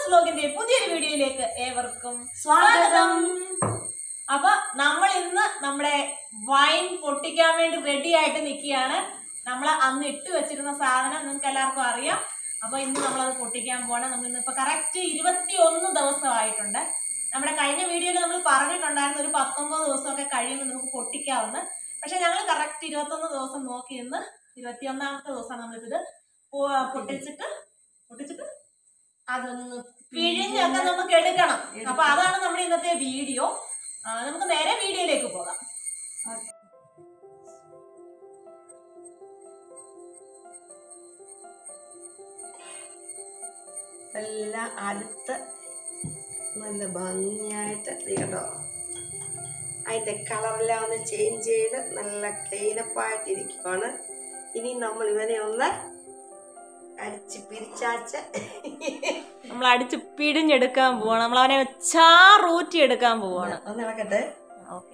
വ്ലോഗിന്റെ പുതിയൊരു വീഡിയോയിലേക്ക് ഏവർക്കും സ്വാഗതം. അപ്പൊ നമ്മൾ ഇന്ന് നമ്മുടെ വൈൻ പൊട്ടിക്കാൻ വേണ്ടി റെഡി ആയിട്ട് നിൽക്കുകയാണ് നമ്മൾ അന്ന് ഇട്ട് വെച്ചിരുന്ന സാധനം നിങ്ങൾക്ക് എല്ലാവർക്കും അറിയാം അപ്പൊ ഇന്ന് നമ്മളത് പൊട്ടിക്കാൻ പോകണം നമ്മൾ ഇന്ന് ഇപ്പൊ കറക്റ്റ് ഇരുപത്തി ഒന്ന് ദിവസമായിട്ടുണ്ട് നമ്മുടെ കഴിഞ്ഞ വീഡിയോയിൽ നമ്മൾ പറഞ്ഞിട്ടുണ്ടായിരുന്നു ഒരു പത്തൊമ്പത് ദിവസമൊക്കെ കഴിയുമ്പോൾ നമുക്ക് പൊട്ടിക്കാവുന്ന പക്ഷെ ഞങ്ങൾ കറക്റ്റ് ഇരുപത്തൊന്ന് ദിവസം നോക്കി ഇന്ന് ഇരുപത്തിയൊന്നാമത്തെ ദിവസമാണ് നമ്മളിത് പൊ- പൊട്ടിച്ചിട്ട് പൊട്ടിച്ചിട്ട് അതൊന്ന് പിഴിഞ്ഞൊക്കെ നമുക്ക് എടുക്കണം അപ്പൊ അതാണ് നമ്മുടെ ഇന്നത്തെ വീഡിയോ ആ, നമുക്ക് നേരെ വീഡിയോയിലേക്ക് പോകാം എല്ലാം അടുത്ത് നല്ല ഭംഗിയായിട്ട് ചെയ്യണ്ടോ അതിൻ്റെ കളറെല്ലാം ഒന്ന് ചേഞ്ച് ചെയ്ത് നല്ല ക്ലീനപ്പായിട്ടിരിക്കുവാണ് ഇനി നമ്മൾ ഇവനെ ഒന്ന് അടിച്ച് പിരിച്ചാച്ച് നമ്മൾ അടിച്ച് പിഴിഞ്ഞെടുക്കാൻ പോവാണ് നമ്മൾ അവനെ ചാറൂറ്റി എടുക്കാൻ പോവാണ് ഒന്ന് ഇളക്കട്ടെ ഓക്കെ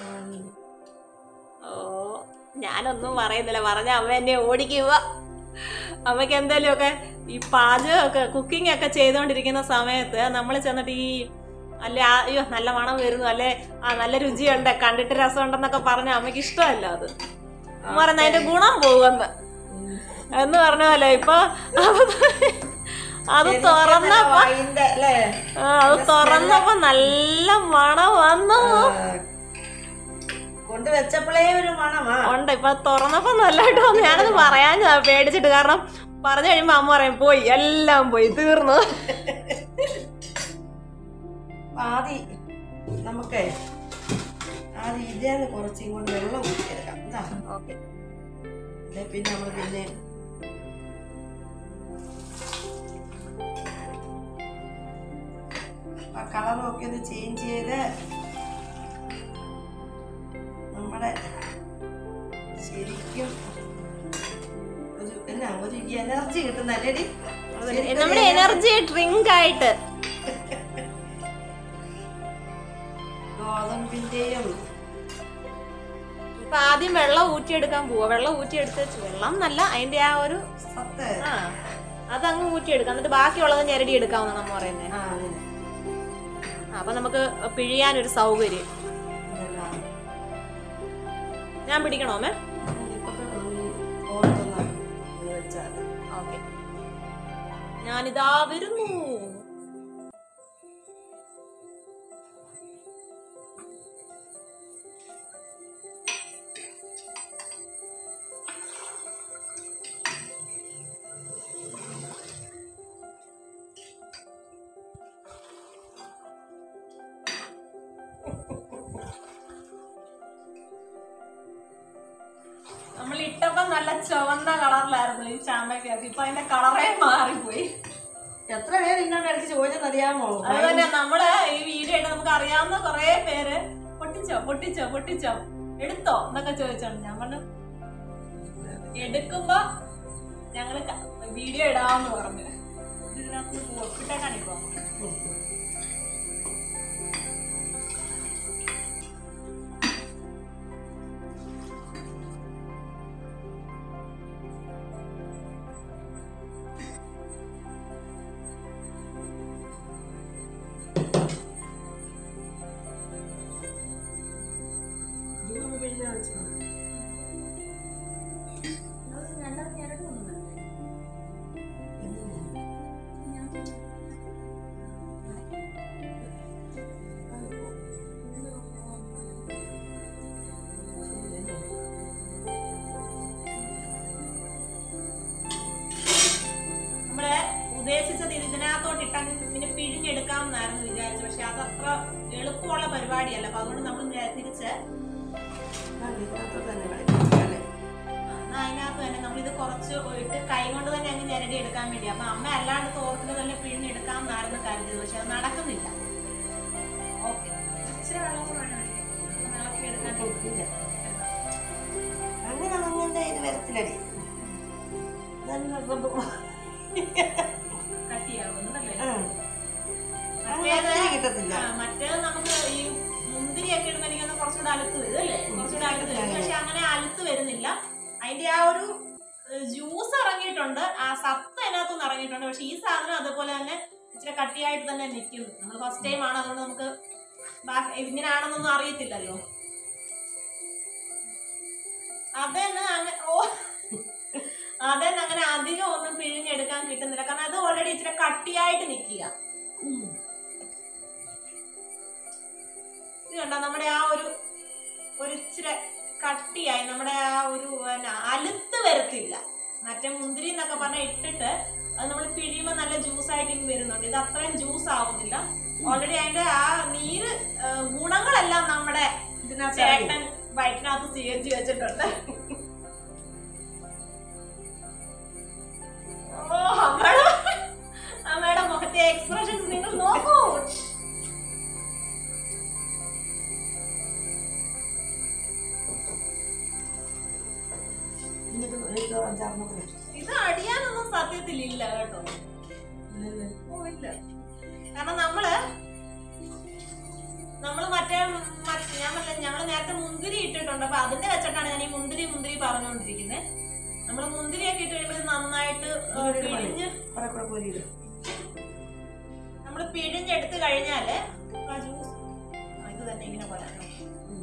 ഓ ഞാനൊന്നും പറയുന്നില്ല പറഞ്ഞ അമ്മ എന്നെ ഓടിക്കുക അമ്മയ്ക്ക് എന്തെങ്കിലുമൊക്കെ ഈ പാചകമൊക്കെ കുക്കിംഗ് ഒക്കെ ചെയ്തുകൊണ്ടിരിക്കുന്ന സമയത്ത് നമ്മൾ ചെന്നിട്ട് ഈ അല്ലെ ആ, അയ്യോ നല്ല മണം വരുന്നു അല്ലെ ആ നല്ല രുചിയുണ്ട് കണ്ടിട്ട് രസമുണ്ടെന്നൊക്കെ പറഞ്ഞ അമ്മയ്ക്ക് ഇഷ്ടമല്ല അത് അമ്മ പറയുന്ന അതിന്റെ ഗുണം പോകുമെന്ന് എന്ന് പറഞ്ഞ പോലെ ഇപ്പൊ അത് അത് തുറന്നപ്പോ അതിൻ്റെ അല്ലേ ആ, അത് തുറന്നപ്പോ നല്ല മണം വന്നു കൊണ്ടുവച്ചപ്പോഴേ ഒരു മണമാ ഉണ്ട് ഇപ്പൊ തുറന്നപ്പോ നല്ലതായിട്ട് വന്നു ഞാനത് പറയാൻ ചാ- പേടിച്ചിട്ട് കാരണം പറഞ്ഞു കഴിയുമ്പോ അമ്മ പറയും പോയി എല്ലാം പോയി തീർന്നു അപ്പൊ ആദ്യം നമുക്ക് ആദ്യം ഇതേന്ന് കുറച്ച് ഇങ്ങോട്ട് വെള്ളം ഊറ്റിയെടുക്കാം ഇതാ ഓക്കെ അല്ലെ പിന്നെ നമ്മൾ പിന്നെ ആ കളറൊക്കെ ഒന്ന് ചേഞ്ച് ചെയ്ത് നമ്മുടെ ശരിക്കും ഒരു എന്നാ ഒരു എനർജി കിട്ടുന്നല്ലേടി നമ്മുടെ എനർജി ഡ്രിങ്ക് ആയിട്ട് ഗോതമ്പിന്റെയും ഇപ്പൊ ആദ്യം വെള്ളം ഊറ്റിയെടുക്കാൻ പോവാ വെള്ളം ഊറ്റിയെടുത്ത് വെച്ച് വെള്ളം എന്നല്ല അതിന്റെ ആ ഒരു സത്ത് ആ അതങ്ങ് ഊറ്റിയെടുക്കാം എന്നിട്ട് ബാക്കിയുള്ളത് ഞെരടി എടുക്കാവുന്ന നമ്മ പറയുന്നത് ആ അങ്ങനെ അപ്പൊ നമുക്ക് പിഴിയാൻ ഒരു സൗകര്യം ഇതെല്ലാം ഞാൻ പിടിക്കണോ മേ ഓർത്തൊന്ന് വെച്ചാൽ ഓക്കെ ഞാനിതാ വരുന്നു നമ്മൾ ഇട്ടപ്പോ നല്ല ചുവന്ന കളറിലായിരുന്നു ഈ ചാമ്പയ്ക്കൊക്കെ ഇപ്പൊ അതിന്റെ കളറേ മാറിപ്പോയി എത്ര പേര് ഇന്നോട് ഇടയ്ക്ക് ചോദിച്ചെന്ന് അറിയാമോ അതുപോലെ നമ്മള് ഈ വീഡിയോ ആയിട്ട് നമുക്ക് അറിയാവുന്ന കുറെ പേര് പൊട്ടിച്ചോ പൊട്ടിച്ചോ പൊട്ടിച്ചോ എടുത്തോ എന്നൊക്കെ ചോദിച്ചോണ്ട് ഞാൻ പറഞ്ഞു എടുക്കുമ്പോ ഞങ്ങള് ക- വീഡിയോ ഇടാമെന്ന് പറഞ്ഞു ഇതിനകത്ത് ഒപ്പിട്ടേ കാണിക്കോ നമ്മള് ഉദ്ദേശിച്ചത് ഇതിനകത്തോട്ട് ഇട്ടാൽ പിന്നെ പിഴിഞ്ഞെടുക്കാമെന്നായിരുന്നു വിചാരിച്ചത് പക്ഷെ അത് അത്ര എളുപ്പമുള്ള പരിപാടിയല്ല അപ്പൊ അതുകൊണ്ട് നമ്മൾ നേ- തിരിച്ച് തന്നെ കളിക്കാം അല്ലേ എന്നാ അതിനകത്ത് തന്നെ നമ്മളിത് കുറച്ച് ഇട്ട് കൈ കൊണ്ട് തന്നെ അങ്ങ് ഞെരടി എടുക്കാൻ വേണ്ടി അപ്പൊ അമ്മ അല്ലാണ്ട് തോർത്തിൽ തന്നെ പിഴിഞ്ഞെടുക്കാമെന്നായിരുന്നു കരുതിയത് പക്ഷെ അത് നടക്കുന്നില്ല ഓക്കെ ഇച്ചിരി വെള്ളം കൂടെ വേണം ഒഴിക്കാൻ. ഒന്ന് ഇളക്കി എടുക്കാൻ വേണ്ടി. ഇല്ല. അങ്ങനെ അങ്ങനെ ഇത് വരത്തില്ലടി നല്ല റബ്ബ് കട്ടിയാവുന്നുണ്ടല്ലേ ആ. മറ്റേത് അങ്ങനെ കിട്ടത്തില്ല ആ, മറ്റേത് നമുക്ക് ഈ മുന്തിരിയൊക്കെ ഇടുന്ന എനിക്കൊന്ന് കുറച്ചുകൂടെ അലുത്ത് വരും അല്ലേ കുറച്ചുകൂടെ അലുത്ത് വരും പക്ഷെ അങ്ങനെ അലുത്ത് വരുന്നില്ല അതിന്റെ ആ ഒരു ജ്യൂസ് ഇറങ്ങിയിട്ടുണ്ട് ആ സത്ത് അതിനകത്തുനിന്ന് ഇറങ്ങിയിട്ടുണ്ട് പക്ഷെ ഈ സാധനം അതുപോലെ തന്നെ ഇച്ചിരി കട്ടിയായിട്ട് തന്നെ നിൽക്കുന്നു നമ്മൾ ഫസ്റ്റ് ടൈം ആണ് അതുകൊണ്ട് നമുക്ക് ബാ- ഇങ്ങനെയാണെന്നൊന്നും അറിയത്തില്ലല്ലോ അതന്നെ അങ്ങനെ ഓ അതന്നെ അങ്ങനെ അധികം ഒന്നും പിഴിഞ്ഞെടുക്കാൻ കിട്ടുന്നില്ല കാരണം അത് ഓൾറെഡി ഇച്ചിരി കട്ടിയായിട്ട് നിൽക്കുക ഇത് കണ്ടോ നമ്മുടെ ആ ഒരു ഒരു ഇച്ചിരി കട്ടിയായി നമ്മുടെ ആ ഒരു എന്നാ അലുത്ത് വരത്തില്ല മറ്റേ മുന്തിരി എന്നൊക്കെ പറഞ്ഞ ഇട്ടിട്ട് അത് നമ്മൾ പിഴിയുമ്പോൾ നല്ല ജ്യൂസ് ആയിട്ട് ഇങ്ങ് വരുന്നുണ്ട് ഇത് അത്രയും ജ്യൂസ് ആവുന്നില്ല ഓൾറെഡി അതിന്റെ ആ നീര് ആ, ഗുണങ്ങളെല്ലാം നമ്മുടെ ഇതിനകത്ത് ഇറങ്ങി. ചേട്ടൻ വയറ്റിനകത്ത് സ്വീകരിച്ച് വെച്ചിട്ടുണ്ട് ഓ അമ്മയുടെ അമ്മയുടെ മുഖത്തെ എക്സ്പ്രഷൻസ് നിങ്ങൾ നോക്കൂ എന്നിട്ട് ഒരു അഞ്ചാറെണ്ണം കൂടെ. ഇത് അടിയാനൊന്നും സത്യത്തിലില്ല കേട്ടോ ഇല്ലല്ലേ? ഓ ഇല്ല കാരണം നമ്മള് നമ്മള് മറ്റേ മറ്റ് ഞാൻ പറഞ്ഞ ഞങ്ങള് നേരത്തെ മുന്തിരി ഇട്ടിട്ടുണ്ട് അപ്പൊ അതിന്റെ വെച്ചിട്ടാണ് ഞാൻ ഈ മുന്തിരി മുന്തിരി പറഞ്ഞുകൊണ്ടിരിക്കുന്നത് നമ്മള് മുന്തിരിയൊക്കെ ഇട്ട് കഴിയുമ്പോൾ ഇത് നന്നായിട്ട് ഏ, ഇതൊരു പണി. പിഴിഞ്ഞ് കുറെ കൂടെ കോരിയിടും. നമ്മള് പിഴിഞ്ഞെടുത്ത് കഴിഞ്ഞാല് ആ ജ്യൂസ് ഇത് തന്നെ ഇങ്ങനെ പോരാ ഉം.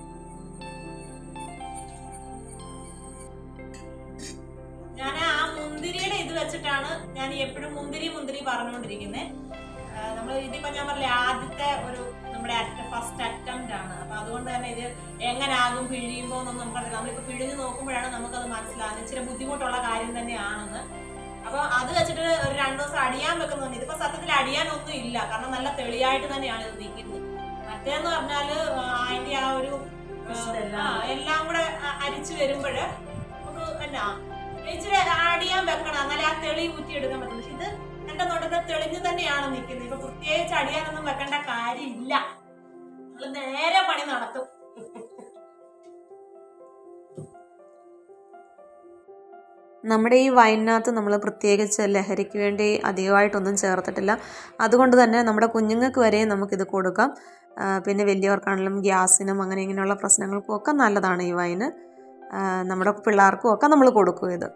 ഞാൻ ആ മുന്തിരിയുടെ ഇത് വെച്ചിട്ടാണ് ഞാൻ എപ്പോഴും മുന്തിരി മുന്തിരി പറഞ്ഞുകൊണ്ടിരിക്കുന്നത് നമ്മൾ ഇതിപ്പോ ഞാൻ പറഞ്ഞില്ലേ ആദ്യത്തെ ഒരു നമ്മുടെ ഫസ്റ്റ് അറ്റംപ്റ്റ് ആണ് അപ്പൊ അതുകൊണ്ട് തന്നെ ഇത് എങ്ങനാകും പിഴിയുമ്പോൾ എന്നൊന്നും നമുക്കറിയില്ല നമ്മളിപ്പോ പിഴിഞ്ഞ് നോക്കുമ്പോഴാണ് നമുക്കത് മനസ്സിലാകുന്നത് ഇച്ചിരി ബുദ്ധിമുട്ടുള്ള കാര്യം തന്നെയാണെന്ന് അപ്പൊ അത് വെച്ചിട്ട് ഒരു രണ്ടു ദിവസം അടിയാൻ വെക്കുന്നുണ്ട് ഇതിപ്പോ സത്യത്തിൽ അടിയാനൊന്നും ഇല്ല കാരണം നല്ല തെളിയായിട്ട് തന്നെയാണ് ഇത് നിൽക്കുന്നത് മറ്റേന്ന് പറഞ്ഞാല് ആ, അതിന്റെ ആ ഒരു ആ, ഇതെല്ലാം. ആ, എല്ലാം കൂടെ അ- അരിച്ചു വരുമ്പോഴ് നമുക്ക് എന്നാ ഇച്ചിരി അടിയാൻ വെക്കണം എന്നാലേ ആ തെളി ഊറ്റി എടുക്കാൻ പറ്റുള്ളൂ പക്ഷെ ഇത് എന്റെ നോട്ടത്തെ തെളിഞ്ഞു തന്നെയാണ് നിൽക്കുന്നത് ഇപ്പൊ പ്രത്യേകിച്ച് അടിയാനൊന്നും വെക്കേണ്ട കാര്യമില്ല നമ്മള് നേരെ പണി നടത്തും നമ്മുടെ ഈ വൈനിനകത്ത് നമ്മൾ പ്രത്യേകിച്ച് ലഹരിക്ക് വേണ്ടി അധികമായിട്ടൊന്നും ചേർത്തിട്ടില്ല അതുകൊണ്ട് തന്നെ നമ്മുടെ കുഞ്ഞുങ്ങൾക്ക് വരെ നമുക്കിത് കൊടുക്കാം ആ, പിന്നെ വലിയവർക്കാണെങ്കിലും ഗ്യാസിനും അങ്ങനെ ഇങ്ങനെയുള്ള പ്രശ്നങ്ങൾക്കും ഒക്കെ നല്ലതാണ് ഈ വൈന് ആ, നമ്മുടെ പിള്ളേർക്കും ഒക്കെ നമ്മൾ കൊടുക്കും ഇത്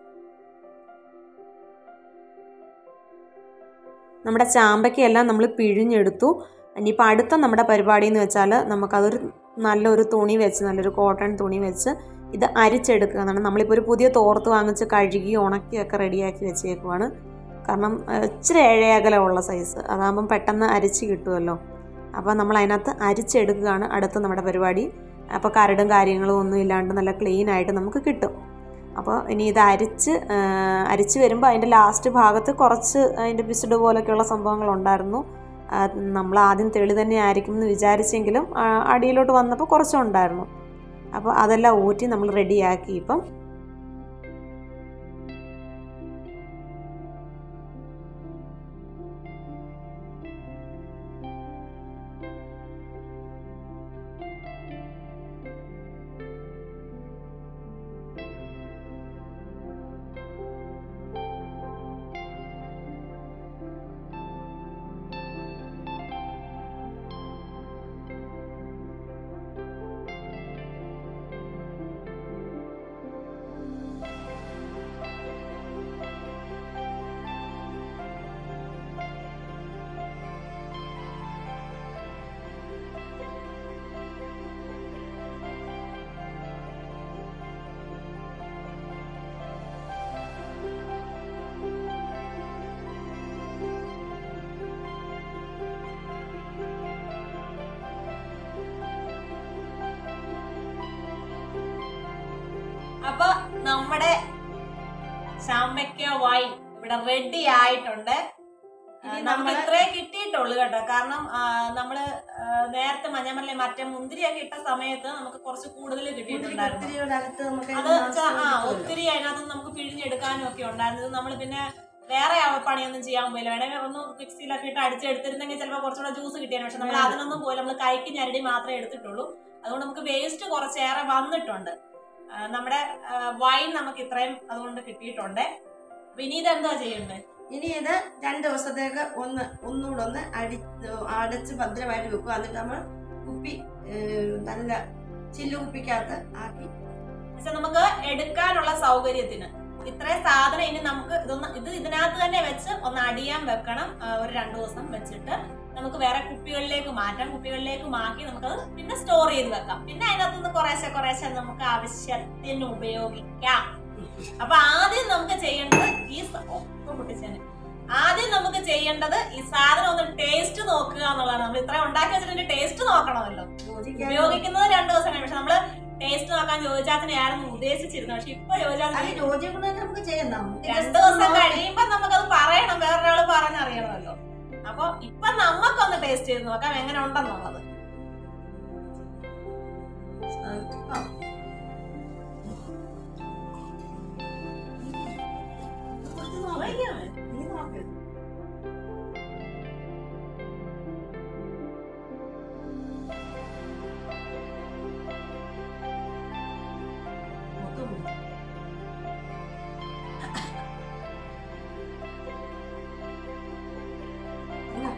നമ്മുടെ ചാമ്പയ്ക്കെല്ലാം നമ്മൾ പിഴിഞ്ഞെടുത്തു ഇനിയിപ്പോൾ അടുത്ത നമ്മുടെ പരിപാടി എന്ന് വെച്ചാൽ നമുക്കതൊരു നല്ലൊരു തുണി വെച്ച് നല്ലൊരു കോട്ടൺ തുണി വെച്ച് ഇത് അരിച്ചെടുക്കുക എന്നാണ് നമ്മളിപ്പോൾ ഒരു പുതിയ തോർത്ത് വാങ്ങിച്ച് കഴുകി ഉണക്കിയൊക്കെ റെഡിയാക്കി വെച്ചേക്കുവാണ് കാരണം ഏഹ്, ഇച്ചിരി ഏഴയകലമുള്ള സൈസ് അതാകുമ്പം പെട്ടെന്ന് അരിച്ച് കിട്ടുമല്ലോ അപ്പോൾ നമ്മൾ അതിനകത്ത് അരിച്ചെടുക്കുകയാണ് അടുത്ത നമ്മുടെ പരിപാടി അപ്പോൾ കരടും കാര്യങ്ങളും ഒന്നും ഇല്ലാണ്ട് നല്ല ക്ലീൻ ആയിട്ട് നമുക്ക് കിട്ടും അപ്പോൾ ഇനി ഇത് അരിച്ച് ഏഹ്, അരിച്ച് വരുമ്പോൾ അതിൻ്റെ ലാസ്റ്റ് ഭാഗത്ത് കുറച്ച് അതിൻ്റെ പിസിഡ് പോലൊക്കെയുള്ള സംഭവങ്ങളുണ്ടായിരുന്നു ആ, നമ്മൾ ആദ്യം തെളി തന്നെ ആയിരിക്കും എന്ന് വിചാരിച്ചെങ്കിലും ആ, അടിയിലോട്ട് വന്നപ്പോൾ കുറച്ചുണ്ടായിരുന്നു അപ്പോൾ അതെല്ലാം ഊറ്റി നമ്മൾ റെഡിയാക്കി ഇപ്പം അപ്പൊ നമ്മുടെ ചാമ്പയ്ക്ക വൈൻ ഇവിടെ റെഡി ആയിട്ടുണ്ട് ആ, ഇനി നമുക്ക് നമ്മള് ഇത്രേ കിട്ടിയിട്ടുള്ളൂ കേട്ടോ കാരണം ആ, നമ്മള് ആ, നേരത്തെ മഞ്ഞമല്ലേ മറ്റേ മുന്തിരിയൊക്കെ ഇട്ട സമയത്ത് നമുക്ക് കുറച്ച് കൂടുതൽ കിട്ടിയിട്ടുണ്ടായിരുന്നു ഒത്തിരി ഒരു അടുത്ത് നമുക്ക് അത് വെച്ചാ, ആ ഒത്തിരി അതിനകത്ത് നമുക്ക് പിഴിഞ്ഞെടുക്കാനും ഒക്കെ ഉണ്ടായിരുന്നത് നമ്മൾ പിന്നെ വേറെ ആ പണിയൊന്നും ചെയ്യാൻ പോയില്ല വേണമെങ്കിൽ ഒന്ന് മിക്സിയിലൊക്കെ ഇട്ട് അടിച്ചെടുത്തിരുന്നെങ്കിൽ ചിലപ്പോൾ കുറച്ചുകൂടെ ജ്യൂസ് കിട്ടിയാണ് പക്ഷെ നമ്മൾ അതിനൊന്നും പോയില്ല നമ്മൾ കൈക്ക് ഞരടി മാത്രമേ എടുത്തിട്ടുള്ളൂ അതുകൊണ്ട് നമുക്ക് വേസ്റ്റ് കുറച്ചേറെ വന്നിട്ടുണ്ട് ആ, നമ്മുടെ വൈൻ നമുക്ക് ഇത്രയും അതുകൊണ്ട് കിട്ടിയിട്ടുണ്ട് അപ്പൊ ഇനി ഇതെന്താ ചെയ്യണ്ടേ ഇനി ഇത് രണ്ട് ദിവസത്തേക്ക് ഒന്ന് ഒന്നുകൂടെ ഒന്ന് അടി അടച്ച് ഭദ്രമായിട്ട് വെക്കുക എന്നിട്ട് നമ്മൾ കുപ്പി ഏഹ്, നല്ല ചില്ലു കുപ്പിക്കകത്ത് ആക്കി പക്ഷെ നമുക്ക് എടുക്കാനുള്ള സൗകര്യത്തിന് ഇത്രയും സാധനം ഇനി നമുക്ക് ഇതൊന്ന് ഇത് ഇതിനകത്ത് തന്നെ വെച്ച് ഒന്ന് അടിയാൻ വെക്കണം ആ, ഒരു രണ്ടു ദിവസം വെച്ചിട്ട് നമുക്ക് വേറെ കുപ്പികളിലേക്ക് മാറ്റാം കുപ്പികളിലേക്ക് മാറ്റി നമുക്കത് പിന്നെ സ്റ്റോർ ചെയ്ത് വെക്കാം പിന്നെ അതിനകത്തുനിന്ന് കുറേശ്ശെ കുറേശ്ശെ നമുക്ക് ആവശ്യത്തിന് ഉപയോഗിക്കാം അപ്പൊ ആദ്യം നമുക്ക് ചെയ്യേണ്ടത് ഈ സ- ഓ, ഇപ്പൊ പൊട്ടിച്ചേനെ ആദ്യം നമുക്ക് ചെയ്യേണ്ടത് ഈ സാധനം ഒന്ന് ടേസ്റ്റ് നോക്കുക എന്നുള്ളതാണ് നമ്മൾ ഇത്ര ഉണ്ടാക്കി വെച്ചിട്ട് ടേസ്റ്റ് നോക്കണമല്ലോ യോജിക്കാൻ ഉപയോഗിക്കുന്നത് രണ്ടു ദിവസം കഴിഞ്ഞു പക്ഷെ നമ്മള് ടേസ്റ്റ് നോക്കാൻ ജോജാത്തിനെ ആയിരുന്നു ഉദ്ദേശിച്ചിരുന്നത് പക്ഷെ ഇപ്പൊ അത് ജോജാത്തിന് യോജിക്കുന്നത് നമുക്ക് ചെയ്യാം നമുക്ക് രണ്ടു just ദിവസം നോക്കാം. കഴിയുമ്പോ നമുക്കത് പറയണം വേറൊരാള് പറഞ്ഞറിയണമല്ലോ അപ്പൊ ഇപ്പൊ നമുക്കൊന്ന് ടേസ്റ്റ് ചെയ്ത് നോക്കാം എങ്ങനെ ഉണ്ടെന്നുള്ളത് ആ. കുറച്ച് നോക്കാം. നീ നോക്ക്. മൊത്തം കുടി. എന്നാ?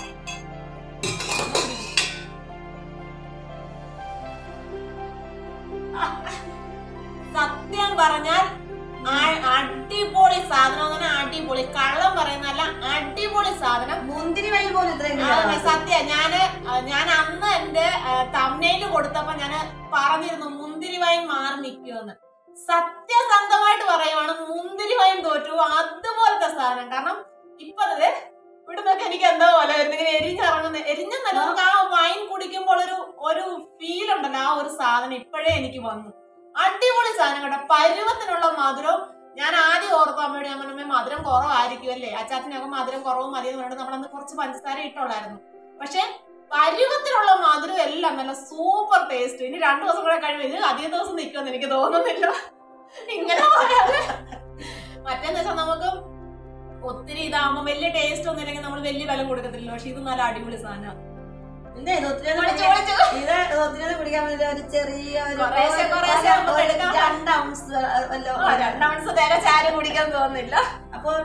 സത്യം പറഞ്ഞാൽ ആ- അടിപൊളി സാധനം അങ്ങനെ അടിപൊളി കള്ളം പറയുന്നല്ല അടിപൊളി സാധനം മുന്തിരി വഴി പോലെ ഇത്രയും ആ, കിലോ സത്യ ഞാന് ആ, ഞാൻ അന്ന് എന്റെ തമ്മയില് കൊടുത്തപ്പോ ഞാന് പറഞ്ഞിരുന്നു മുന്തിരി വൈൻ മാറി നിൽക്കുമെന്ന് സത്യസന്ധമായിട്ട് പറയുവാണ് മുന്തിരി വൈൻ തോറ്റു അതുപോലത്തെ സാധനം കാരണം ഇപ്പൊ അത് ഇവിടുന്നൊക്കെ എനിക്ക് എന്തോ പോലെ വരുന്നു. ഇങ്ങനെ എരിഞ്ഞിറങ്ങുന്ന എരിഞ്ഞെന്നല്ല നമുക്ക് ആ വൈൻ കുടിക്കുമ്പോൾ ഒരു ഒരു ഫീൽ ഉണ്ടല്ലോ ആ ഒരു സാധനം ഇപ്പോഴേ എനിക്ക് വന്നു അടിപൊളി സാധനം കേട്ടോ പരുവത്തിനുള്ള മധുരം ഞാൻ ആദ്യം ഓർത്തു അമ്മയോട് ഞാൻ പറഞ്ഞു "അമ്മേ, മധുരം കുറവായിരിക്കും അല്ലേ അച്ചാത്തിനൊക്കെ മധുരം കുറവ് മതി എന്ന് പറഞ്ഞിട്ട് നമ്മളന്ന് കുറച്ച് പഞ്ചസാര ഇട്ടുള്ളായിരുന്നു പക്ഷെ പരുവത്തിലുള്ള മധുരം എല്ലാം നല്ല സൂപ്പർ ടേസ്റ്റ് ഇനി രണ്ടു ദിവസം കൂടെ കഴിയുമ്പോൾ ഇത് അധികം ദിവസം നിൽക്കുമെന്ന് എനിക്ക് തോന്നുന്നില്ല ഇങ്ങനെ പോയാല് മറ്റേന്ന് വെച്ചാൽ നമുക്ക് ഒത്തിരി ഇതാകുമ്പോ വലിയ ടേസ്റ്റ് ഒന്നും ഇല്ലെങ്കിൽ നമ്മൾ വലിയ വില കൊടുക്കത്തില്ല പക്ഷെ ഇത് നല്ല അടിപൊളി സാധനം എന്താ ഇത് ഒത്തിരി ഒന്നും കുടിക്കാൻ- ഇത് ഒത്തിരി ഒന്നും കുടിക്കാൻ വേണ്ടി ഒരു ചെറിയ ഒരു കുറേശ്ശെ കുറേശ്ശെ ഒരു- നമുക്ക് എടുക്കാം. രണ്ട് ഔൺസ് വല്ലോ രണ്ടൗൺസ് തേങ്ങ ചാരം കുടിക്കാൻ തോന്നുന്നില്ല അപ്പോൾ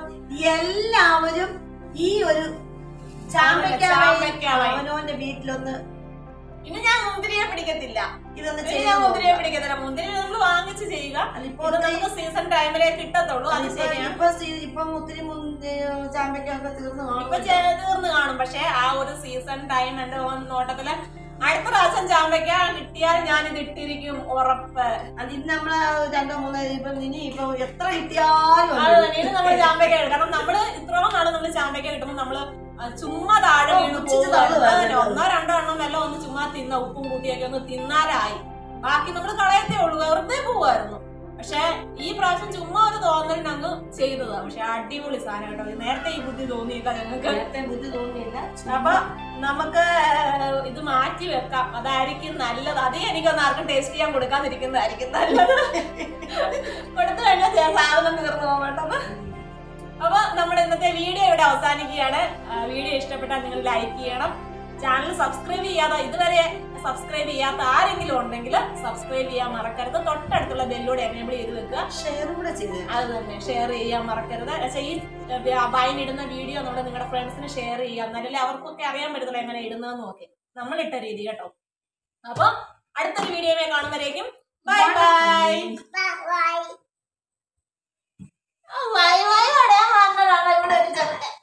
എല്ലാവരും ഈ ഒരു ചാമ്പയ്ക്ക ചാമ്പയ്ക്ക വൈൻ. അവനോന്റെ വീട്ടിലൊന്ന് ഇനി ഞാൻ മുന്തിരിയെ പിടിക്കത്തില്ല ഇതൊന്ന് ഇനി ചെയ്ത് ഞാൻ മുന്തിരിയെ നോക്കുക. പിടിക്കത്തില്ല മുന്തിരി നമ്മൾ വാങ്ങിച്ച് ചെയ്യുക അതിപ്പോ ഇത് നമുക്ക് സീസൺ ടൈമിലേ കിട്ടത്തുള്ളൂ അത് അതിപ്പോ- ശരിയാണ് ഇപ്പൊ സീ- ഇപ്പം ഒത്തിരി മുന്തി ചാമ്പയ്ക്ക ഒക്കെ തീർന്നു ഇപ്പൊ കാണും. ചെ- തീർന്ന് കാണും പക്ഷെ ആ ഒരു സീസൺ ടൈം എന്റെ നോട്ടത്തില് അടുത്ത പ്രാവശ്യം ചാമ്പയ്ക്ക കിട്ടിയാൽ ഞാൻ ഇത് ഇട്ടിരിക്കും ഉറപ്പ് അത് ഇന്ന് നമ്മള് രണ്ടോ മൂന്നോ ഇപ്പൊ ഇനി ഇപ്പൊ എത്ര കിട്ടിയാലും അത് ഉണ്ട്. തന്നെ ഇത് നമ്മൾ ചാമ്പയ്ക്ക എടുക്കും കാരണം നമ്മള് ഇത്രയും നാള് നമ്മള് ചാമ്പയ്ക്ക കിട്ടുമ്പോൾ നമ്മള് ആ, ചുമ്മാ താഴെ ഓ, വീണ് പുച്ഛിച്ച് പോകുമായിരുന്നു. തള്ളുവായിരുന്നു. അതന്നെ, ഒന്നോ രണ്ടോ എണ്ണം എല്ലാം ഒന്ന് ചുമ്മാ തിന്ന ഉപ്പും കൂട്ടിയൊക്കെ ഒന്ന് തിന്നാലായി ബാക്കി നമ്മൾ കളയത്തേ ഉള്ളൂ വെറുതെ പോവായിരുന്നു പക്ഷെ ഈ പ്രാവശ്യം ചുമ്മാ ഒരു തോന്നലിന് അങ്ങ് ചെയ്തതാ പക്ഷെ അടിപൊളി സാധനം കേട്ടോ നേരത്തെ ഈ ബുദ്ധി തോന്നിയില്ല ഞങ്ങൾക്ക് നേരത്തെ ബുദ്ധി തോന്നിയില്ല അപ്പൊ നമുക്ക് ഇത് മാറ്റി വെക്കാം അതായിരിക്കും നല്ലത് അതേ എനിക്കൊന്ന് ആർക്കും ടേസ്റ്റ് ചെയ്യാൻ കൊടുക്കാതിരിക്കുന്നതായിരിക്കും നല്ലത് കൊടുത്തു കഴിഞ്ഞാൽ ചെ- സാധനം തീർന്നു പോകേണ്ടത് അപ്പൊ നമ്മുടെ ഇന്നത്തെ വീഡിയോ ഇവിടെ അവസാനിക്കുകയാണ് ആ, വീഡിയോ ഇഷ്ടപ്പെട്ടാൽ നിങ്ങൾ ലൈക്ക് ചെയ്യണം ചാനൽ സബ്സ്ക്രൈബ് ചെയ്യാതെ ഇതുവരെ സബ്സ്ക്രൈബ് ചെയ്യാത്ത ആരെങ്കിലും ഉണ്ടെങ്കിൽ സബ്സ്ക്രൈബ് ചെയ്യാൻ മറക്കരുത് തൊട്ടടുത്തുള്ള ബെല്ലൂടെ എനേബിൾ ചെയ്ത് വെക്കുക ഷെയർ കൂടെ ചെയ്ത് അത് തന്നെ ഷെയർ ചെയ്യാൻ മറക്കരുത് പക്ഷേ ഈ ബൈൻ ഇടുന്ന വീഡിയോ നമ്മൾ നിങ്ങളുടെ ഫ്രണ്ട്സിന് ഷെയർ ചെയ്യുക എന്നാലല്ലേ അവർക്കൊക്കെ അറിയാൻ പറ്റത്തില്ല എങ്ങനെ ഇടുന്നതെന്ന് നോക്കി നമ്മളിട്ട രീതി കേട്ടോ അപ്പൊ അടുത്തൊരു വീഡിയോയെ കാണുമ്പോഴേക്കും ബൈ ബൈ ബൈ ബൈ ഇവിടെ ഒരു ചെറുക്കൻ